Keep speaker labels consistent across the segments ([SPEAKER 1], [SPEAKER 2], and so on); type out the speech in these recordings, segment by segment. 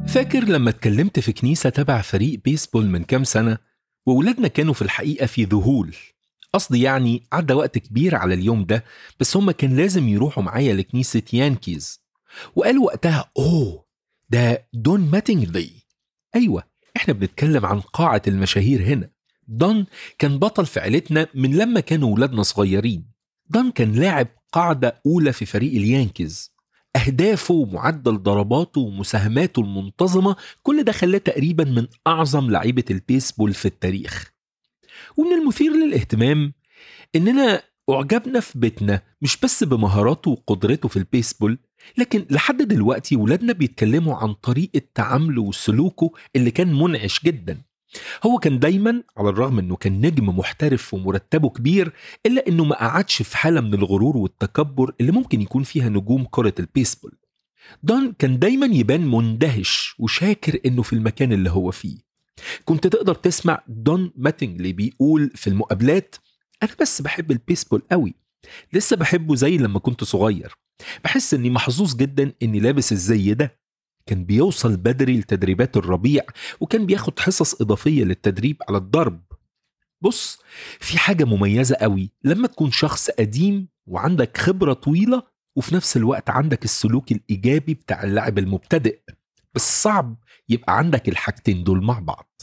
[SPEAKER 1] فاكر لما اتكلمت في كنيسة تبع فريق بيسبول من كام سنة وولادنا كانوا في الحقيقة في ذهول قصدي يعني عدى وقت كبير على اليوم ده بس هما كان لازم يروحوا معايا لكنيسة يانكيز وقالوا وقتها اوه ده دون ماتينجلي ايوه احنا بنتكلم عن قاعة المشاهير هنا دون كان بطل في عيلتنا من لما كانوا ولادنا صغيرين دون كان لاعب قاعدة أولى في فريق اليانكيز أهدافه ومعدل ضرباته ومساهماته المنتظمة كل ده خلاه تقريبا من أعظم لعيبة البيسبول في التاريخ ومن المثير للاهتمام إننا أعجبنا في بيتنا مش بس بمهاراته وقدرته في البيسبول لكن لحد دلوقتي ولادنا بيتكلموا عن طريقة تعامله وسلوكه اللي كان منعش جدا هو كان دايما على الرغم انه كان نجم محترف ومرتبه كبير الا انه ما قعدش في حاله من الغرور والتكبر اللي ممكن يكون فيها نجوم كره البيسبول دون كان دايما يبان مندهش وشاكر انه في المكان اللي هو فيه كنت تقدر تسمع دون ماتنجلي بيقول في المقابلات انا بس بحب البيسبول قوي لسه بحبه زي لما كنت صغير بحس اني محظوظ جدا اني لابس الزي ده كان بيوصل بدري لتدريبات الربيع وكان بياخد حصص إضافية للتدريب على الضرب بص في حاجة مميزة قوي لما تكون شخص قديم وعندك خبرة طويلة وفي نفس الوقت عندك السلوك الإيجابي بتاع اللاعب المبتدئ بس صعب يبقى عندك الحاجتين دول مع بعض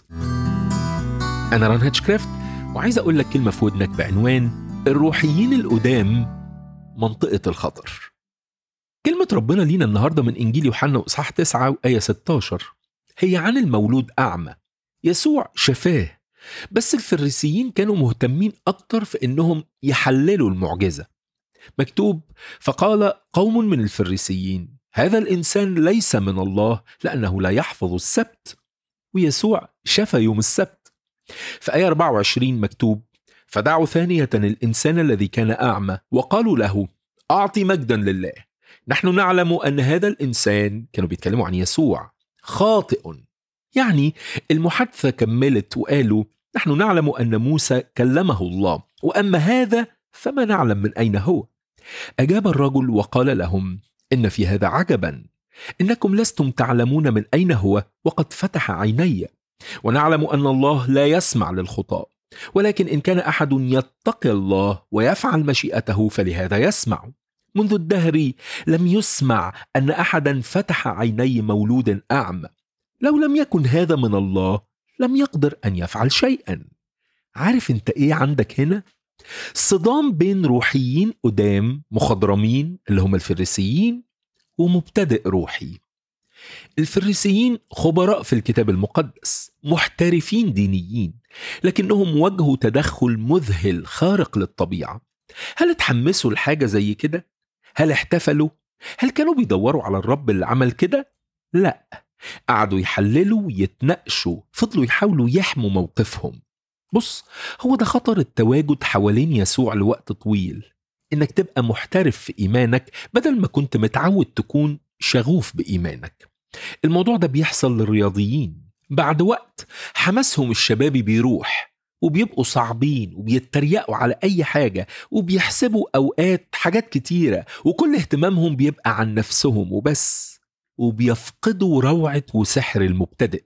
[SPEAKER 1] أنا ران هاتشكرافت وعايز أقول لك كلمة في ودنك بعنوان الروحيين القدام منطقة الخطر كلمة ربنا لينا النهاردة من إنجيل يوحنا وإصحاح 9 وآية 16 هي عن المولود أعمى يسوع شفاه بس الفريسيين كانوا مهتمين أكتر في إنهم يحللوا المعجزة مكتوب فقال قوم من الفريسيين هذا الإنسان ليس من الله لأنه لا يحفظ السبت ويسوع شفى يوم السبت في آية 24 مكتوب فدعوا ثانية الإنسان الذي كان أعمى وقالوا له أعطي مجدا لله نحن نعلم ان هذا الانسان كانوا بيتكلموا عن يسوع خاطئ يعني المحادثه كملت وقالوا نحن نعلم ان موسى كلمه الله واما هذا فما نعلم من اين هو اجاب الرجل وقال لهم ان في هذا عجبا انكم لستم تعلمون من اين هو وقد فتح عيني ونعلم ان الله لا يسمع للخطاه ولكن ان كان احد يتقي الله ويفعل مشيئته فلهذا يسمع منذ الدهر لم يسمع ان احدا فتح عيني مولود اعمى لو لم يكن هذا من الله لم يقدر ان يفعل شيئا عارف انت ايه عندك هنا صدام بين روحيين قدام مخضرمين اللي هم الفريسيين ومبتدئ روحي الفريسيين خبراء في الكتاب المقدس محترفين دينيين لكنهم واجهوا تدخل مذهل خارق للطبيعه هل اتحمسوا لحاجه زي كده هل احتفلوا؟ هل كانوا بيدوروا على الرب اللي عمل كده؟ لا قعدوا يحللوا ويتناقشوا فضلوا يحاولوا يحموا موقفهم بص هو ده خطر التواجد حوالين يسوع لوقت طويل انك تبقى محترف في ايمانك بدل ما كنت متعود تكون شغوف بايمانك الموضوع ده بيحصل للرياضيين بعد وقت حماسهم الشبابي بيروح وبيبقوا صعبين وبيتريقوا على أي حاجة وبيحسبوا أوقات حاجات كتيرة وكل اهتمامهم بيبقى عن نفسهم وبس وبيفقدوا روعة وسحر المبتدئ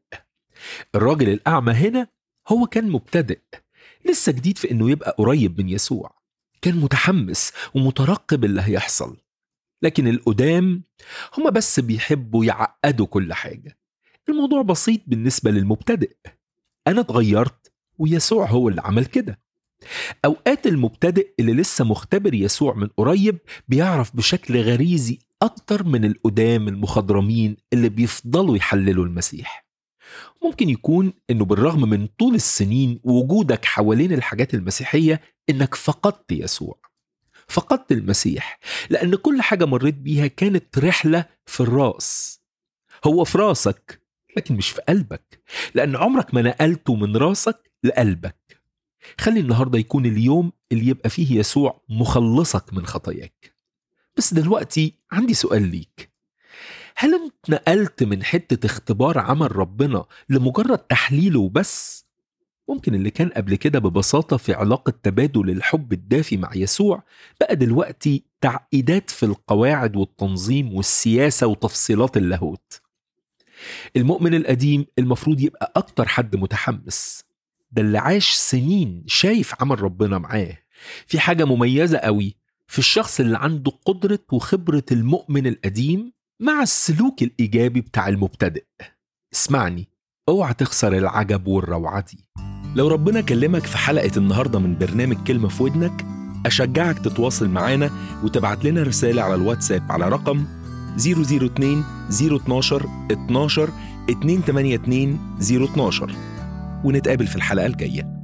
[SPEAKER 1] الراجل الأعمى هنا هو كان مبتدئ لسه جديد في إنه يبقى قريب من يسوع كان متحمس ومترقب اللي هيحصل لكن القدام هما بس بيحبوا يعقدوا كل حاجة الموضوع بسيط بالنسبة للمبتدئ أنا اتغيرت ويسوع هو اللي عمل كده أوقات المبتدئ اللي لسه مختبر يسوع من قريب بيعرف بشكل غريزي أكتر من القدام المخضرمين اللي بيفضلوا يحللوا المسيح ممكن يكون انه بالرغم من طول السنين ووجودك حوالين الحاجات المسيحيه انك فقدت يسوع فقدت المسيح لان كل حاجه مريت بيها كانت رحله في الراس هو في راسك لكن مش في قلبك لان عمرك ما نقلته من راسك لقلبك خلي النهارده يكون اليوم اللي يبقى فيه يسوع مخلصك من خطاياك بس دلوقتي عندي سؤال ليك هل انت نقلت من حتة اختبار عمل ربنا لمجرد تحليله وبس؟ ممكن اللي كان قبل كده ببساطة في علاقة تبادل الحب الدافي مع يسوع بقى دلوقتي تعقيدات في القواعد والتنظيم والسياسة وتفصيلات اللاهوت المؤمن القديم المفروض يبقى أكتر حد متحمس ده اللي عاش سنين شايف عمل ربنا معاه في حاجة مميزة قوي في الشخص اللي عنده قدرة وخبرة المؤمن القديم مع السلوك الإيجابي بتاع المبتدئ اسمعني اوعى تخسر العجب والروعة دي
[SPEAKER 2] لو ربنا كلمك في حلقة النهاردة من برنامج كلمة في ودنك أشجعك تتواصل معانا وتبعت لنا رسالة على الواتساب على رقم 002 012 12 282 012 ونتقابل في الحلقة الجاية